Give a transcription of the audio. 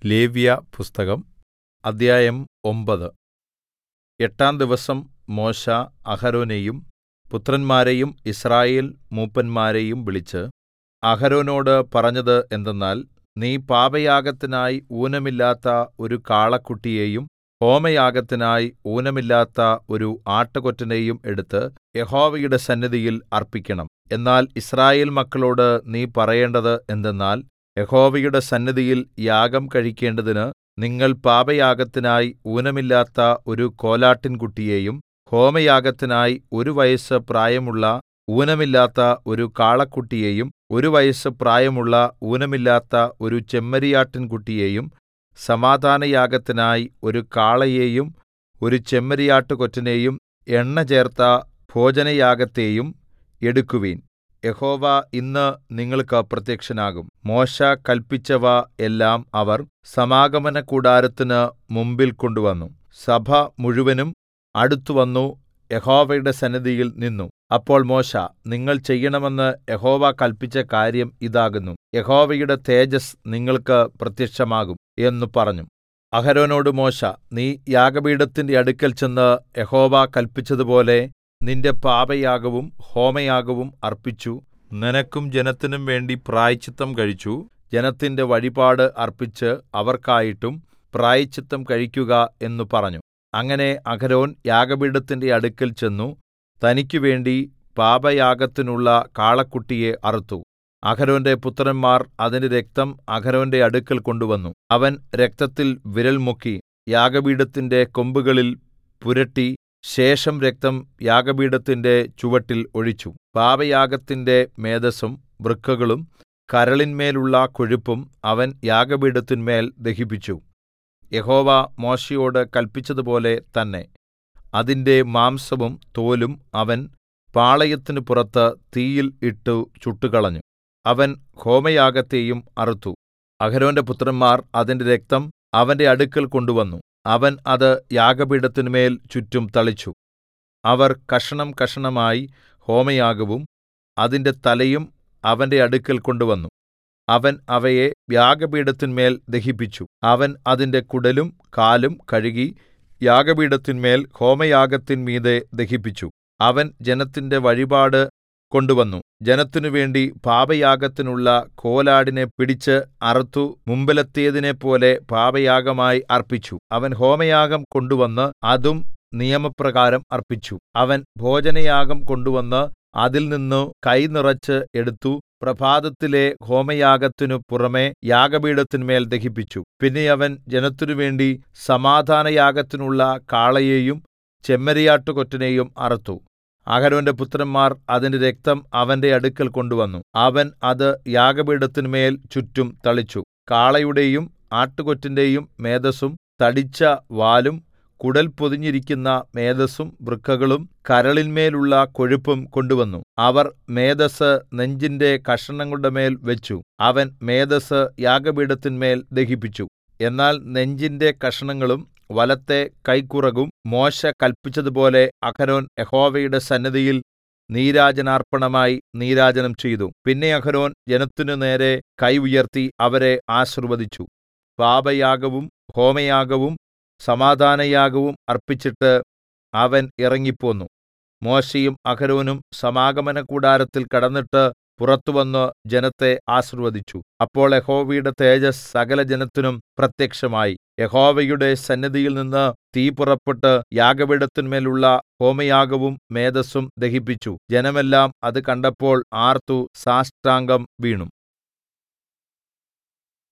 ലേവ്യപുസ്തകം അദ്ധ്യായം ഒമ്പത് എട്ടാം ദിവസം മോശെ അഹരോനെയും പുത്രന്മാരെയും യിസ്രായേൽ മൂപ്പന്മാരെയും വിളിച്ച് അഹരോനോട് പറഞ്ഞത് എന്തെന്നാൽ നീ പാപയാഗത്തിനായി ഊനമില്ലാത്ത ഒരു കാളക്കുട്ടിയെയും ഹോമയാഗത്തിനായി ഊനമില്ലാത്ത ഒരു ആട്ടുകൊറ്റനെയും എടുത്ത് യഹോവയുടെ സന്നിധിയിൽ അർപ്പിക്കണം എന്നാൽ യിസ്രായേൽ മക്കളോട് നീ പറയേണ്ടത് എന്തെന്നാൽ യഹോവയുടെ സന്നിധിയിൽ യാഗം കഴിക്കേണ്ടതിന് നിങ്ങൾ പാപയാഗത്തിനായി ഊനമില്ലാത്ത ഒരു കോലാട്ടിൻകുട്ടിയെയും ഹോമയാഗത്തിനായി ഒരു വയസ്സ് പ്രായമുള്ള ഊനമില്ലാത്ത ഒരു കാളക്കുട്ടിയെയും ഒരു വയസ്സ് പ്രായമുള്ള ഊനമില്ലാത്ത ഒരു ചെമ്മരിയാട്ടിൻകുട്ടിയെയും സമാധാനയാഗത്തിനായി ഒരു കാളയെയും ഒരു ചെമ്മരിയാട്ടുകൊറ്റനെയും എണ്ണ ചേർത്ത ഭോജനയാഗത്തെയും എടുക്കുവിൻ യഹോവ ഇന്ന് നിങ്ങൾക്ക് പ്രത്യക്ഷനാകും മോശെ കല്പിച്ചവ എല്ലാം അവർ സമാഗമനകൂടാരത്തിന് മുമ്പിൽ കൊണ്ടുവന്നു സഭ മുഴുവനും അടുത്തുവന്നു യഹോവയുടെ സന്നിധിയിൽ നിന്നു അപ്പോൾ മോശെ നിങ്ങൾ ചെയ്യണമെന്ന് യഹോവ കല്പിച്ച കാര്യം ഇതാകുന്നു യഹോവയുടെ തേജസ്സ് നിങ്ങൾക്ക് പ്രത്യക്ഷമാകും എന്ന് പറഞ്ഞു അഹരോനോട് മോശെ നീ യാഗപീഠത്തിന്റെ അടുക്കൽ ചെന്ന് യഹോവ കല്പിച്ചതുപോലെ നിന്റെ പാപയാഗവും ഹോമയാഗവും അർപ്പിച്ചു നിനക്കും ജനത്തിനും വേണ്ടി പ്രായശ്ചിത്തം കഴിച്ചു ജനത്തിന്റെ വഴിപാട് അർപ്പിച്ച് അവർക്കായിട്ടും പ്രായശ്ചിത്തം കഴിക്കുക എന്ന് പറഞ്ഞു അങ്ങനെ അഹരോൻ യാഗപീഠത്തിന്റെ അടുക്കൽ ചെന്നു തനിക്കുവേണ്ടി പാപയാഗത്തിനുള്ള കാളക്കുട്ടിയെ അറുത്തു അഹരോന്റെ പുത്രന്മാർ അതിന്റെ രക്തം അഹരോന്റെ അടുക്കൽ കൊണ്ടുവന്നു അവൻ രക്തത്തിൽ വിരൽ മുക്കി യാഗപീഠത്തിന്റെ കൊമ്പുകളിൽ പുരട്ടി ശേഷം രക്തം യാഗപീഠത്തിന്റെ ചുവട്ടിൽ ഒഴിച്ചു പാപയാഗത്തിന്റെ മേദസ്സും വൃക്കകളും കരളിന്മേലുള്ള കൊഴുപ്പും അവൻ യാഗപീഠത്തിന്മേൽ ദഹിപ്പിച്ചു യഹോവ മോശെയോട് കല്പിച്ചതുപോലെ തന്നെ അതിന്റെ മാംസവും തോലും അവൻ പാളയത്തിന് പുറത്ത് തീയിൽ ഇട്ടു ചുട്ടുകളഞ്ഞു അവൻ ഹോമയാഗത്തെയും അറുത്തു അഹരോന്റെ പുത്രന്മാർ അതിന്റെ രക്തം അവന്റെ അടുക്കൽ കൊണ്ടുവന്നു അവൻ അത് യാഗപീഠത്തിന്മേൽ ചുറ്റും തളിച്ചു അവർ കഷണം കഷണമായി ഹോമയാഗവും അതിന്റെ തലയും അവന്റെ അടുക്കൽ കൊണ്ടുവന്നു അവൻ അവയെ യാഗപീഠത്തിന്മേൽ ദഹിപ്പിച്ചു അവൻ അതിന്റെ കുടലും കാലും കഴുകി യാഗപീഠത്തിന്മേൽ ഹോമയാഗത്തിന്മീതെ ദഹിപ്പിച്ചു അവൻ ജനത്തിന്റെ വഴിപാട് കൊണ്ടുവന്നു ജനത്തിനുവേണ്ടി പാപയാഗത്തിനുള്ള കോലാടിനെ പിടിച്ച് അറുത്തു മുമ്പിലത്തേതിനെപ്പോലെ പാപയാഗമായി അർപ്പിച്ചു അവൻ ഹോമയാഗം കൊണ്ടുവന്ന് അതും നിയമപ്രകാരം അർപ്പിച്ചു അവൻ ഭോജനയാഗം കൊണ്ടുവന്ന് അതിൽ നിന്നു കൈ നിറച്ച് എടുത്തു പ്രഭാതത്തിലെ ഹോമയാഗത്തിനു പുറമെ യാഗപീഠത്തിന്മേൽ ദഹിപ്പിച്ചു പിന്നെ അവൻ ജനത്തിനുവേണ്ടി സമാധാനയാഗത്തിനുള്ള കാളയെയും ചെമ്മരിയാട്ടുകൊറ്റനെയും അറുത്തു അഹരോന്റെ പുത്രന്മാർ അതിന്റെ രക്തം അവന്റെ അടുക്കൽ കൊണ്ടുവന്നു അവൻ അത് യാഗപീഠത്തിന്മേൽ ചുറ്റും തളിച്ചു കാളയുടെയും ആട്ടുകൊറ്റന്റെയും മേദസ്സും തടിച്ച വാലും കുടൽ പൊതിഞ്ഞിരിക്കുന്ന മേദസ്സും വൃക്കകളും കരളിന്മേലുള്ള കൊഴുപ്പും കൊണ്ടുവന്നു അവർ മേദസ്സ് നെഞ്ചിന്റെ കഷണങ്ങളുടെ മേൽ വെച്ചു അവൻ മേദസ്സ് യാഗപീഠത്തിന്മേൽ ദഹിപ്പിച്ചു എന്നാൽ നെഞ്ചിന്റെ കഷണങ്ങളും വലത്തെ കൈക്കുറകും മോശെ കല്പിച്ചതുപോലെ അഹരോൻ യഹോവയുടെ സന്നിധിയിൽ നീരാജനാർപ്പണമായി നീരാജനം ചെയ്തു പിന്നെ അഹരോൻ ജനത്തിനു നേരെ കൈ ഉയർത്തി അവരെ ആശീർവദിച്ചു പാപയാഗവും ഹോമയാഗവും സമാധാനയാഗവും അർപ്പിച്ചിട്ട് അവൻ ഇറങ്ങിപ്പോന്നു മോശെയും അഹരോനും സമാഗമനകൂടാരത്തിൽ കടന്നിട്ട് പുറത്തുവന്ന് ജനത്തെ ആശീർവദിച്ചു അപ്പോൾ യഹോവയുടെ തേജസ് സകല ജനത്തിനും പ്രത്യക്ഷമായി യഹോവയുടെ സന്നിധിയിൽ നിന്ന് തീ പുറപ്പെട്ട് യാഗപീഠത്തിന്മേലുള്ള ഹോമയാഗവും മേദസ്സും ദഹിപ്പിച്ചു ജനമെല്ലാം അത് കണ്ടപ്പോൾ ആർത്തു സാഷ്ടാംഗം വീണു